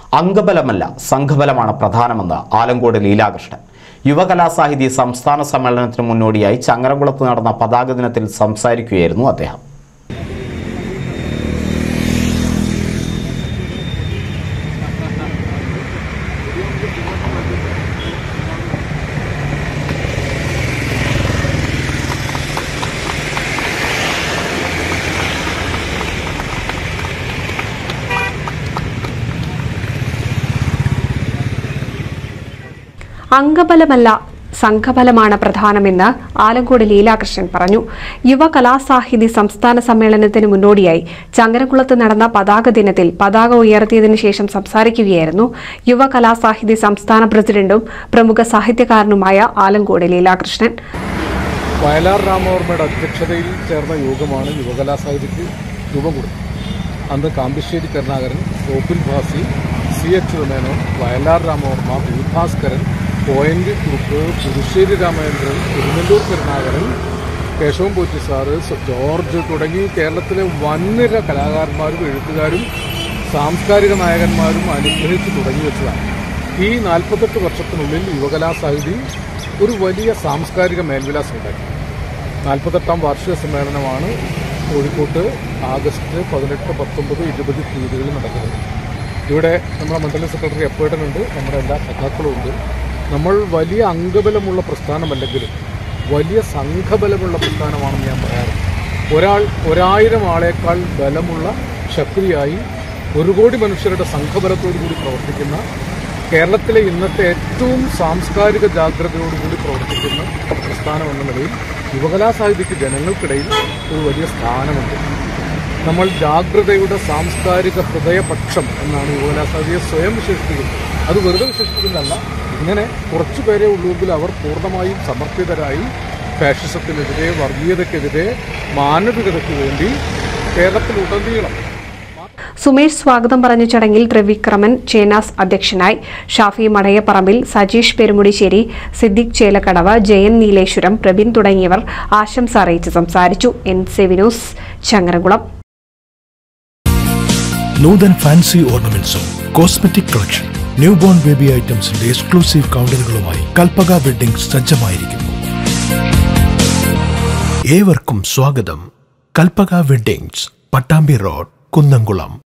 അംഗബലമല്ല സംഘബലമാണ് പ്രധാനമെന്ന് ആലങ്കോട് ലീലാകൃഷ്ണൻ യുവകലാസാഹിതി സംസ്ഥാന സമ്മേളനത്തിന് മുന്നോടിയായി ചങ്ങരംകുളത്ത് നടന്ന പതാക ദിനത്തിൽ സംസാരിക്കുകയായിരുന്നു അദ്ദേഹം അംഗബലമല്ല സംഘബലമാണ് പ്രധാനമെന്ന് ആലങ്കോട് ലീലാകൃഷ്ണൻ പറഞ്ഞു യുവ കലാസാഹിതി സംസ്ഥാന സമ്മേളനത്തിന് മുന്നോടിയായി ചങ്ങരകുളത്ത് നടന്ന പതാക ദിനത്തിൽ പതാക ഉയർത്തിയതിനു ശേഷം സംസാരിക്കുകയായിരുന്നു യുവ കലാസാഹിതി സംസ്ഥാന പ്രസിഡന്റും പ്രമുഖ സാഹിത്യകാരനുമായ ആലങ്കോട് ലീലാകൃഷ്ണൻ വയലാർ രാമവർമ്മയുടെ അധ്യക്ഷതയിൽ ചേർന്ന യോഗമാണ് യുവകലാസാഹിതിക്ക് രൂപം കൊടുത്തത് അന്ന് Kambisseri Karunakaran Gokul Bhasi C H Menon Vayalar Ramavarma V Bhaskaran പോയിന്റ് കുറുപ്പ് പുതുശ്ശേരി രാമചന്ദ്രൻ തിരുനെല്ലൂർ കരുണാകരൻ കേശവൻ പോറ്റി സാറ് സ- ജോർജ് തുടങ്ങി കേരളത്തിലെ വൻനിര കലാകാരന്മാരും എഴുത്തുകാരും സാംസ്കാരിക നായകന്മാരും അനുഗ്രഹിച്ചു തുടങ്ങി വെച്ചതാണ് ഈ നാൽപ്പത്തെട്ട് വർഷത്തിനുള്ളിൽ യുവകലാസാഹിതി ഒരു വലിയ സാംസ്കാരിക മേൽവിലാസം ഉണ്ടാക്കി നാൽപ്പത്തെട്ടാം വാർഷിക സമ്മേളനമാണ് കോഴിക്കോട്ട് ആഗസ്റ്റ് പതിനെട്ട് പത്തൊമ്പത് ഇരുപത് തീയതികളിൽ നടക്കുന്നത് ഇവിടെ നമ്മുടെ മണ്ഡലം സെക്രട്ടറി എപ്പോഴുണ്ട് നമ്മുടെ എല്ലാ സഖാക്കളും ഉണ്ട് നമ്മൾ വലിയ അംഗബലമുള്ള പ്രസ്ഥാനമല്ലെങ്കിലും വലിയ സംഘബലമുള്ള പ്രസ്ഥാനമാണെന്ന് ഞാൻ പറയാറുണ്ട് ഒരാൾ ഒരായിരം ആളേക്കാൾ ബലമുള്ള ശക്തിയായി ഒരു കോടി മനുഷ്യരുടെ സംഘബലത്തോടു കൂടി പ്രവർത്തിക്കുന്ന കേരളത്തിലെ ഇന്നത്തെ ഏറ്റവും സാംസ്കാരിക ജാഗ്രതയോടുകൂടി പ്രവർത്തിക്കുന്ന പ്രസ്ഥാനം എന്ന നിലയിൽ യുവകലാസാഹിത്യക്ക് ജനങ്ങൾക്കിടയിൽ ഒരു വലിയ സ്ഥാനമുണ്ട് നമ്മൾ ജാഗ്രതയുടെ സാംസ്കാരിക ഹൃദയപക്ഷം എന്നാണ് യുവകലാസാഹിതിയെ സ്വയം വിശേഷിപ്പിക്കുന്നത് അത് വെറുതെ വിശേഷിപ്പിക്കുന്നതല്ല ഇങ്ങനെ കുറച്ചു പേരെ ഉള്ളുവെങ്കിൽ അവർ പൂർണ്ണമായും സമർപ്പിതരായി ഫാഷിസത്തിനെതിരെ വർഗീയതയ്ക്കെതിരെ മാനവികതയ്ക്ക് വേണ്ടി കേരളത്തിലുടനീളം സുമേഷ് സ്വാഗതം പറഞ്ഞ ചടങ്ങിൽ ത്രിവിക്രമൻ ചേനാസ് അധ്യക്ഷനായി ഷാഫി മടയപ്പറമ്പിൽ സജീഷ് പെരുമുടിശ്ശേരി സിദ്ദിഖ് ചേലക്കടവ് ജയൻ നീലേശ്വരം പ്രബിൻ തുടങ്ങിയവർ ആശംസ അറിയിച്ച് സംസാരിച്ചു എൻ സെവിനൂസ് ചങ്ങരകുളം നൂതൻ ഫാൻസി ഓർണമെന്റ്സും cosmetic collection new born baby ഐറ്റംസിന്റെ എക്സ്ക്ലൂസീവ് കൗണ്ടറുകളുമായി കൽപ്പക വെഡിംഗ് സജ്ജമായിരിക്കുന്നു ഏവർക്കും സ്വാഗതം കൽപ്പക വെഡിങ്സ് പട്ടാമ്പി റോഡ് കുന്നംകുളം